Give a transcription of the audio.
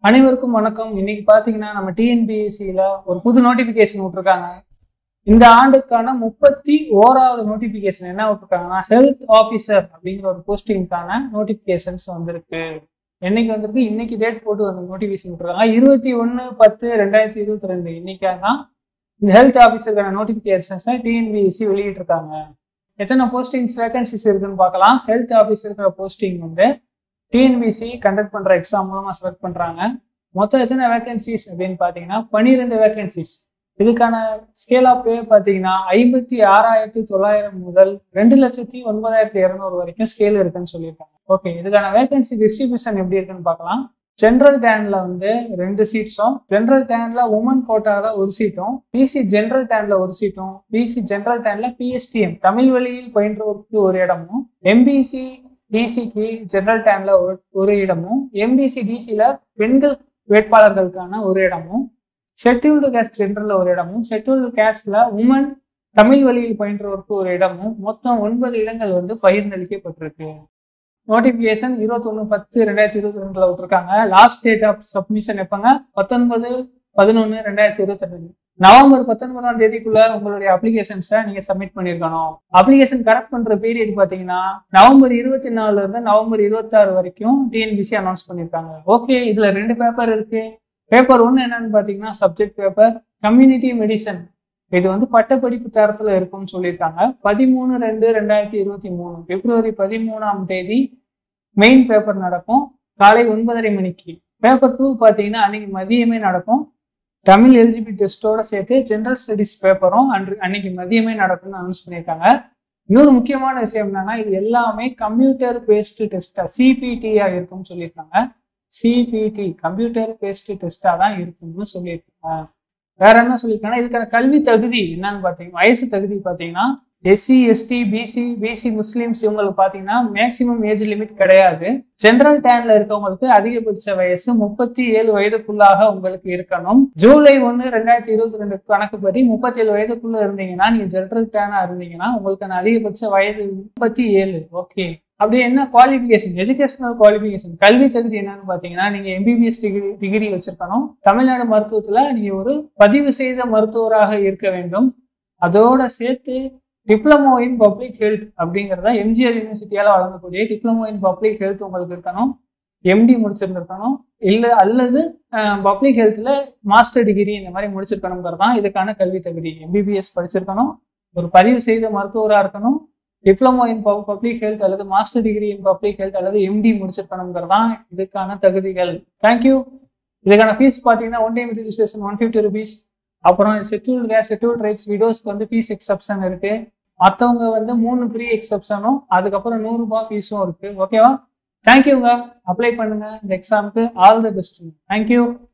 அனைவருக்கும் வணக்கம் இன்னைக்கு பாத்தீங்கன்னா நம்ம டிஎன்பிஎஸ்சியில ஒரு புது நோட்டிபிகேஷன் விட்டுருக்காங்க இந்த ஆண்டுக்கான முப்பத்தி ஓராவது நோட்டிபிகேஷன் என்ன விட்டுருக்காங்கன்னா ஹெல்த் ஆஃபீஸர் அப்படிங்கிற ஒரு போஸ்டிங்கான நோட்டிபிகேஷன்ஸ் வந்திருக்கு என்னைக்கு வந்திருக்கு இன்னைக்கு டேட் போட்டு வந்து நோட்டிபிகேஷன் விட்டுருக்காங்க இருபத்தி ஒன்று பத்து ரெண்டாயிரத்தி இருபத்தி ரெண்டு இன்னைக்காக தான் இந்த ஹெல்த் ஆஃபீஸருக்கான நோட்டிபிகேஷன்ஸை டிஎன்பிஎஸ்சி வெளியிட்டிருக்காங்க எத்தனை போஸ்டிங்ஸ் வேகன்சிஸ் இருக்குன்னு பார்க்கலாம் ஹெல்த் ஆஃபீஸருக்கிற போஸ்டிங் வந்து டிஎன்பிசி கண்டக்ட் பண்ற எக்ஸாம் மூலமா செலக்ட் பண்றாங்க மொத்தம் எத்தனை வேகன்சிஸ் அப்படின்னு பாத்தீங்கன்னா பன்னிரெண்டு வேகன்சிஸ் இதுக்கான ஸ்கேல் ஆஃப் பே பார்த்தீங்கன்னா ஐம்பத்தி ஆறாயிரத்தி தொள்ளாயிரம் முதல் ரெண்டு லட்சத்தி ஒன்பதாயிரத்தி இரநூறு வரைக்கும் ஸ்கேல் இருக்குன்னு சொல்லியிருக்காங்க ஓகே இதுக்கான வேகன்சி டிஸ்ட்ரிபியூஷன் எப்படி இருக்குன்னு பார்க்கலாம் ஜென்ரல் டேன்ல வந்து ரெண்டு சீட்ஸும் ஜென்ரல் டேன்ல உமன் கோட்டால ஒரு சீட்டும் பிசி ஜென்ரல் டேன்ல ஒரு சீட்டும் பிசி ஜென்ரல் டேன்ல பிஎஸ்டிஎம் தமிழ் வழியில் பயின்றவருக்கு ஒரு இடமும் எம்பிசி டிசிக்கு ஜெனரல் டேன்ல ஒரு ஒரு இடமும் எம்பிசி டிசியில பெண்கள் வேட்பாளர்களுக்கான ஒரு இடமும் ஷெட்யூல்டு கேஸ்ட் ஜெனரல்ல ஒரு இடமும் ஷெட்யூல்டு கேஸ்ட்ல உமன் தமிழ் வழியில் பயின்றவருக்கு ஒரு இடமும் மொத்தம் ஒன்பது இடங்கள் வந்து பகிர்ந்தளிக்கப்பட்டிருக்கு நோட்டிபிகேஷன் இருபத்தொன்னு பத்து ரெண்டாயிரத்தி இருபத்தி ரெண்டுல விட்டுருக்காங்க லாஸ்ட் டேட் ஆஃப் சப்மிஷன் எப்பங்க பத்தொன்பது பதினொன்னு ரெண்டாயிரத்தி இருபத்தி ரெண்டு நவம்பர் பத்தொன்பதாம் தேதிக்குள்ள உங்களுடைய அப்ளிகேஷன்ஸை நீங்க சப்மிட் பண்ணிருக்கணும் அப்ளிகேஷன் கரெக்ட் பண்ற பீரியட் பாத்தீங்கன்னா நவம்பர் இருபத்தி நாலுல இருந்து நவம்பர் இருபத்தாறு வரைக்கும் டிஎன்பிசி அனௌன்ஸ் பண்ணிருக்காங்க ஓகே இதுல ரெண்டு பேப்பர் இருக்கு பேப்பர் ஒன்னு என்னன்னு பாத்தீங்கன்னா சப்ஜெக்ட் பேப்பர் கம்யூனிட்டி மெடிசன் இது வந்து பட்டப்படிப்பு தரத்துல இருக்கும்னு சொல்லியிருக்காங்க பதிமூணு ரெண்டு ரெண்டாயிரத்தி இருபத்தி மூணு பிப்ரவரி பதிமூணாம் தேதி மெயின் பேப்பர் நடக்கும் காலை ஒன்பதரை மணிக்கு பேப்பர் டூ பார்த்தீங்கன்னா அன்னைக்கு மதியமே நடக்கும் தமிழ் எலிஜிபி டெஸ்ட்டோட சேர்த்து ஜென்ரல் ஸ்டடிஸ் பேப்பரும் அன்று அன்னைக்கு மதியமே நடக்கும்னு அனௌன்ஸ் பண்ணியிருக்காங்க இன்னொரு முக்கியமான விஷயம் என்னன்னா இது எல்லாமே கம்ப்யூட்டர் பேஸ்டு டெஸ்டா சிபிடியா இருக்கும்னு சொல்லியிருக்காங்க சிபிடி கம்ப்யூட்டர் பேஸ்டு டெஸ்டா தான் இருக்கும்னு சொல்லியிருக்காங்க வேற என்ன சொல்லியிருக்காங்கன்னா இதுக்கான கல்வி தகுதி என்னன்னு பார்த்தீங்கன்னா வயசு தகுதி பார்த்தீங்கன்னா SC ST BC BC Muslims இவங்களுக்கு பார்த்தீங்கன்னா மேக்சிமம் ஏஜ் லிமிட் கிடையாது ஜென்ரல் டேன்ல இருக்கவங்களுக்கு அதிகபட்ச வயசு முப்பத்தி ஏழு வயதுக்குள்ளாக உங்களுக்கு இருக்கணும் ஜூலை ஒன்று ரெண்டாயிரத்தி இருபத்தி ரெண்டு கணக்குப்படி முப்பத்தி ஏழு வயதுக்குள்ள இருந்தீங்கன்னா நீங்க ஜென்ரல் டேனா இருந்தீங்கன்னா உங்களுக்கான அதிகபட்ச வயது முப்பத்தி ஏழு ஓகே அப்படி என்ன குவாலிஃபிகேஷன் எஜுகேஷனல் குவாலிஃபிகேஷன் கல்வி தகுதி என்னன்னு பாத்தீங்கன்னா நீங்க எம்பிபிஎஸ் டிகிரி டிகிரி வச்சிருக்கணும் தமிழ்நாடு மருத்துவத்துல நீங்க ஒரு பதிவு செய்த மருத்துவராக இருக்க வேண்டும் அதோட சேர்த்து டிப்ளமோ இன் பப்ளிக் ஹெல்த் அப்படிங்கிறத எம்ஜிஆர் யூனிவர்சிட்டியால வழங்கக்கூடிய டிப்ளமோ இன் பப்ளிக் ஹெல்த் உங்களுக்கு இருக்கணும் எம்டி முடிச்சிருந்திருக்கணும் இல்லை அல்லது பப்ளிக் ஹெல்த்ல மாஸ்டர் டிகிரி இந்த மாதிரி முடிச்சிருக்கணுங்கிறது தான் இதுக்கான கல்வி தகுதி எம்பிபிஎஸ் படிச்சிருக்கணும் ஒரு பதிவு செய்த மருத்துவராக இருக்கணும் டிப்ளமோ இன் பப்ளிக் ஹெல்த் அல்லது master degree in public health அல்லது எம்டி முடிச்சிருக்கணுங்கிறது தான் இதுக்கான தகுதிகள் தேங்க்யூ இதுக்கான ஃபீஸ் பார்த்தீங்கன்னா one time registration one fifty rupees அப்புறம் செட்டில்டு கேஸ் செட்டில்டு ட்ரைப்ஸ் விடோஸ்க்கு வந்து ஃபீஸ் எக்ஸப்ஷன் இருக்கு மற்றவங்க வந்து மூணு ப்ரீ எக்ஸப்ஷனும் அதுக்கப்புறம் நூறுரூபா ஃபீஸும் இருக்கு ஓகேவா தேங்க்யூங்க அப்ளை பண்ணுங்க இந்த எக்ஸாமுக்கு ஆல் தி பெஸ்ட் தேங்க்யூ